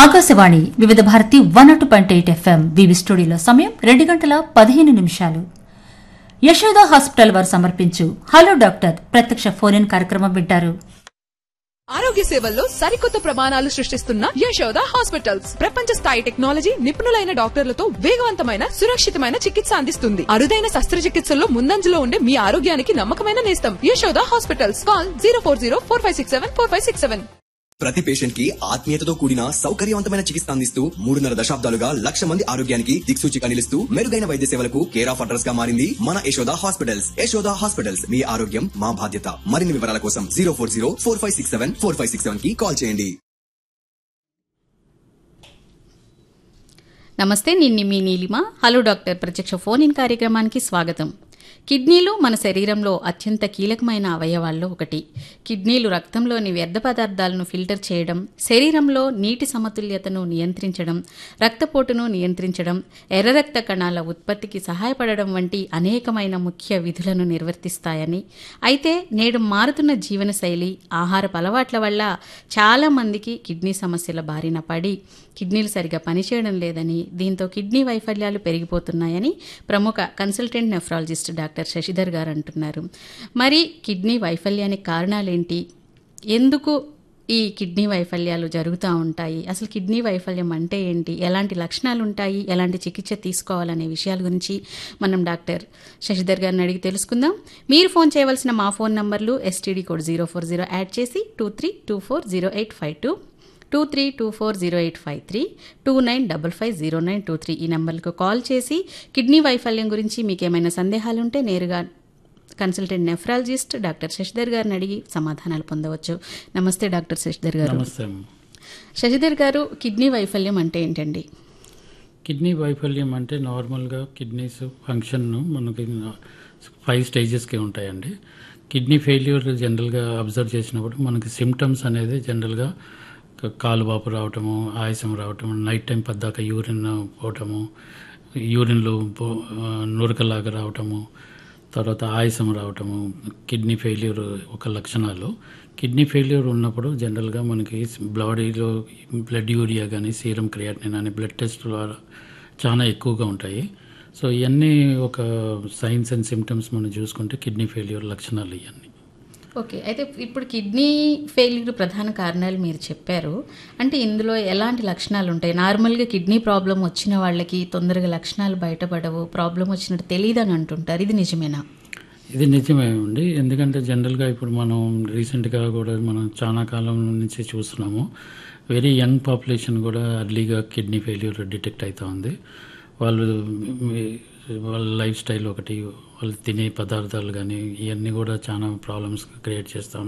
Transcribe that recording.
Akashvani Vividh Bharati one అటు point eight FM వివి స్టూడియోలో సమయం రెండు గంటల పదిహేను నిమిషాలు యశోద హాస్పిటల్ వారు సమర్పించు హలో డాక్టర్ ప్రత్యక్ష ఫోన్ ఇన్ కార్యక్రమం వింటారు ఆరోగ్య సేవల్లో సరికొత్త ప్రమాణాలు సృష్టిస్తున్న యశోద హాస్పిటల్స్ ప్రపంచ స్థాయి టెక్నాలజీ నిపుణులైన డాక్టర్లతో వేగవంతమైన సురక్షితమైన చికిత్స అందిస్తుంది అరుదైన శస్త్రచికిత్సల్లో ముందంజలో ఉండే మీ ఆరోగ్యానికి నమ్మకమైన నేస్తం Yashoda hospitals call zero four zero four five six seven four five six seven ప్రతి పేషెంట్ కి ఆత్మీయతతో కూడిన సౌకర్యవంతమైన చికిత్స అందిస్తూ మూడున్నర దశాబ్దాలుగా లక్ష మంది ఆరోగ్యానికి దిక్సూచిగా నిలుస్తూ మెరుగైన వైద్య సేవలకు కేర్ ఆఫ్ అడ్రస్ గా మారింది మన యశోద హాస్పిటల్స్ యశోద హాస్పిటల్స్ మీ ఆరోగ్యం మా బాధ్యత మరిన్ని వివరాల కోసం zero four zero four five six seven four five six seven కి కాల్ చేయండి నమస్తే నిన్ని మీ నీలిమ హలో డాక్టర్ ప్రత్యక్ష ఫోన్ ఇన్ కార్యక్రమానికి స్వాగతం కిడ్నీలు మన శరీరంలో అత్యంత కీలకమైన అవయవాల్లో ఒకటి కిడ్నీలు రక్తంలోని వ్యర్థ పదార్థాలను ఫిల్టర్ చేయడం శరీరంలో నీటి సమతుల్యతను నియంత్రించడం రక్తపోటును నియంత్రించడం ఎర్ర రక్త కణాల ఉత్పత్తికి సహాయపడడం వంటి అనేకమైన ముఖ్య విధులను నిర్వర్తిస్తాయని అయితే నేడు మారుతున్న జీవనశైలి ఆహారపు అలవాట్ల వల్ల చాలా మందికి కిడ్నీ సమస్యల బారిన పడి కిడ్నీలు సరిగా పనిచేయడం లేదని దీంతో కిడ్నీ వైఫల్యాలు పెరిగిపోతున్నాయని ప్రముఖ కన్సల్టెంట్ నెఫ్రాలజిస్ట్ డాక్టర్ శశిధర్ గారు అంటున్నారు మరి కిడ్నీ వైఫల్యానికి కారణాలేంటి ఎందుకు ఈ కిడ్నీ వైఫల్యాలు జరుగుతూ ఉంటాయి అసలు కిడ్నీ వైఫల్యం అంటే ఏంటి ఎలాంటి లక్షణాలు ఉంటాయి ఎలాంటి చికిత్స తీసుకోవాలనే విషయాల గురించి మనం డాక్టర్ శశిధర్ గారిని అడిగి తెలుసుకుందాం మీరు ఫోన్ చేయవలసిన మా ఫోన్ నంబర్లు STD code zero four zero add చేసి two three two four zero eight five two two three two four zero eight five three two nine double five zero nine two three ఈ నెంబర్లకు call చేసి kidney వైఫల్యం గురించి మీకు ఏమైనా సందేహాలు ఉంటే నేరుగా కన్సల్టెంట్ నెఫ్రాలజిస్ట్ డాక్టర్ శశిధర్ గారిని అడిగి సమాధానాలు పొందవచ్చు నమస్తే డాక్టర్ శశిధర్ గారు నమస్తే అమ్మ. శశిధర్ గారు కిడ్నీ వైఫల్యం అంటే ఏంటండి కిడ్నీ వైఫల్యం అంటే నార్మల్గా కిడ్నీస్ ఫంక్షన్ను మనకి ఫైవ్ స్టేజెస్కి ఉంటాయండి కిడ్నీ ఫెయిల్యూర్ జనరల్గా అబ్జర్వ్ చేసినప్పుడు మనకి సిమ్టమ్స్ అనేది జనరల్గా క- కాలు వాపు రావటము ఆయాసం రావటము నైట్ టైం పద్దాక యూరిన్ పోవటము యూరిన్లో పో- ఆ, నురకలాగా రావటము తర్వాత ఆయాసం రావటము కిడ్నీ ఫెయిల్యూర్ ఒక లక్షణాలు కిడ్నీ ఫెయిల్యూర్ ఉన్నప్పుడు జనరల్గా మనకి బాడీలో బ్లడ్ యూరియా కానీ సీరం క్రియాటినిన్ అని బ్లడ్ టెస్ట్ ద్వారా చాలా ఎక్కువగా ఉంటాయి సో ఇవన్నీ ఒక సైన్స్ అండ్ సిమ్టమ్స్ మనం చూసుకుంటే కిడ్నీ ఫెయిల్యూర్ లక్షణాలు ఇవన్నీ ఓకే అయితే ఇప్పుడు కిడ్నీ ఫెయిల్యూర్ ప్రధాన కారణాలు మీరు చెప్పారు అంటే ఇందులో ఎలాంటి లక్షణాలు ఉంటాయి నార్మల్గా కిడ్నీ ప్రాబ్లం వచ్చిన వాళ్ళకి తొందరగా లక్షణాలు బయటపడవు ప్రాబ్లం వచ్చినట్టు తెలియదని అంటుంటారు ఇది నిజమేనా ఇది నిజమే అండి ఎందుకంటే జనరల్గా ఇప్పుడు మనం రీసెంట్గా కూడా మనం చాలా కాలం నుంచి చూస్తున్నాము వెరీ యంగ్ పాపులేషన్ కూడా అర్లీగా కిడ్నీ ఫెయిల్యూర్ డిటెక్ట్ అవుతా ఉంది వాళ్ళు వాళ్ళ లైఫ్ స్టైల్ ఒకటి వాళ్ళు తినే పదార్థాలు కానీ ఇవన్నీ కూడా చాలా ప్రాబ్లమ్స్ క్రియేట్ చేస్తూ